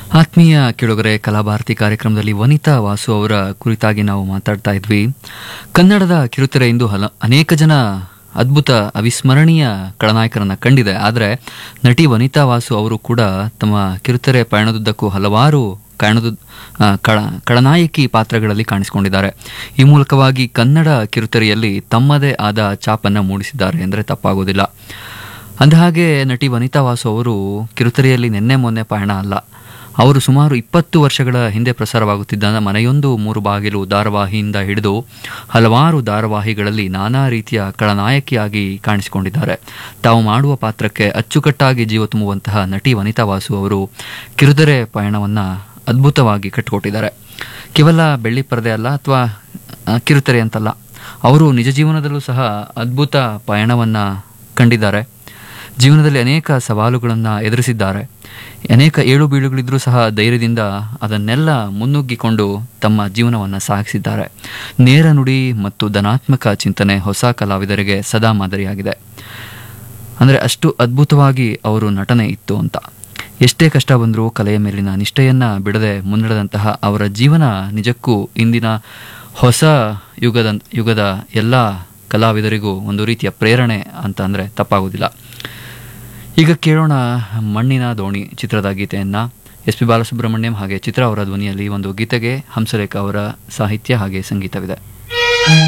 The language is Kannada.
ಆತ್ಮೀಯ ಕೆಳಗರೆ ಕಲಾಭಾರತಿ ಕಾರ್ಯಕ್ರಮದಲ್ಲಿ ವನಿತಾ ವಾಸು ಅವರ ಕುರಿತಾಗಿ ನಾವು ಮಾತಾಡ್ತಾ ಇದ್ವಿ ಕನ್ನಡದ ಕಿರುತೆರೆ ಇಂದು ಹಲ ಅನೇಕ ಜನ ಅದ್ಭುತ ಅವಿಸ್ಮರಣೀಯ ಖಳನಾಯಕರನ್ನ ಕಂಡಿದೆ ಆದರೆ ನಟಿ ವನಿತಾ ವಾಸು ಅವರು ಕೂಡ ತಮ್ಮ ಕಿರುತೆರೆ ಪಯಣದುದ್ದಕ್ಕೂ ಹಲವಾರು ಕಾರಣದ ಆ, ಕಳ ಖಳನಾಯಕಿ ಪಾತ್ರಗಳಲ್ಲಿ ಕಾಣಿಸಿಕೊಂಡಿದ್ದಾರೆ ಈ ಮೂಲಕವಾಗಿ ಕನ್ನಡ ಕಿರುತೆರೆಯಲ್ಲಿ ತಮ್ಮದೇ ಆದ ಛಾಪನ್ನು ಮೂಡಿಸಿದ್ದಾರೆ ಎಂದರೆ ತಪ್ಪಾಗೋದಿಲ್ಲ ಅಂದಹಾಗೆ ನಟಿ ವನಿತಾ ವಾಸು ಅವರು ಕಿರುತೆರೆಯಲ್ಲಿ ನಿನ್ನೆ ಮೊನ್ನೆ ಪಯಣ ಅಲ್ಲ ಅವರು ಸುಮಾರು ಇಪ್ಪತ್ತು ವರ್ಷಗಳ ಹಿಂದೆ ಪ್ರಸಾರವಾಗುತ್ತಿದ್ದ ಮನೆಯೊಂದು ಮೂರು ಬಾಗಿಲು ಧಾರಾವಾಹಿಯಿಂದ ಹಿಡಿದು ಹಲವಾರು ಧಾರಾವಾಹಿಗಳಲ್ಲಿ ನಾನಾ ರೀತಿಯ ಖಳನಾಯಕಿಯಾಗಿ ಕಾಣಿಸಿಕೊಂಡಿದ್ದಾರೆ ತಾವು ಮಾಡುವ ಪಾತ್ರಕ್ಕೆ ಅಚ್ಚುಕಟ್ಟಾಗಿ ಜೀವ ತುಂಬುವಂತಹ ನಟಿ ವನಿತಾ ವಾಸು ಅವರು ಕಿರುತೆರೆ ಪಯಣವನ್ನು ಅದ್ಭುತವಾಗಿ ಕಟ್ಟಿಕೊಟ್ಟಿದ್ದಾರೆ ಕೇವಲ ಬೆಳ್ಳಿ ಪರದೆ ಅಲ್ಲ ಅಥವಾ ಕಿರುತೆರೆ ಅಂತಲ್ಲ ಅವರು ನಿಜ ಜೀವನದಲ್ಲೂ ಸಹ ಅದ್ಭುತ ಪಯಣವನ್ನು ಕಂಡಿದ್ದಾರೆ ಜೀವನದಲ್ಲಿ ಅನೇಕ ಸವಾಲುಗಳನ್ನು ಎದುರಿಸಿದ್ದಾರೆ ಅನೇಕ ಏಳು ಬೀಳುಗಳಿದ್ರೂ ಸಹ ಧೈರ್ಯದಿಂದ ಅದನ್ನೆಲ್ಲ ಮುನ್ನುಗ್ಗಿಕೊಂಡು ತಮ್ಮ ಜೀವನವನ್ನು ಸಾಗಿಸಿದ್ದಾರೆ ನೇರ ನುಡಿ ಮತ್ತು ಧನಾತ್ಮಕ ಚಿಂತನೆ ಹೊಸ ಕಲಾವಿದರಿಗೆ ಸದಾ ಮಾದರಿಯಾಗಿದೆ ಅಂದರೆ ಅಷ್ಟು ಅದ್ಭುತವಾಗಿ ಅವರು ನಟನೆ ಇತ್ತು ಅಂತ ಎಷ್ಟೇ ಕಷ್ಟ ಬಂದರೂ ಕಲೆಯ ಮೇಲಿನ ನಿಷ್ಠೆಯನ್ನು ಬಿಡದೆ ಮುನ್ನಡೆದಂತಹ ಅವರ ಜೀವನ ನಿಜಕ್ಕೂ ಇಂದಿನ ಹೊಸ ಯುಗದ ಯುಗದ ಎಲ್ಲ ಕಲಾವಿದರಿಗೂ ಒಂದು ರೀತಿಯ ಪ್ರೇರಣೆ ಅಂತ ಅಂದರೆ ತಪ್ಪಾಗೋದಿಲ್ಲ ಈಗ ಕೇಳೋಣ ಮಣ್ಣಿನ ದೋಣಿ ಚಿತ್ರದ ಗೀತೆಯನ್ನು ಎಸ್ ಪಿ ಬಾಲಸುಬ್ರಹ್ಮಣ್ಯಂ ಹಾಗೆ ಚಿತ್ರ ಅವರ ಧ್ವನಿಯಲ್ಲಿ ಒಂದು ಗೀತೆಗೆ ಹಂಸಲೇಖ ಅವರ ಸಾಹಿತ್ಯ ಹಾಗೆ ಸಂಗೀತವಿದೆ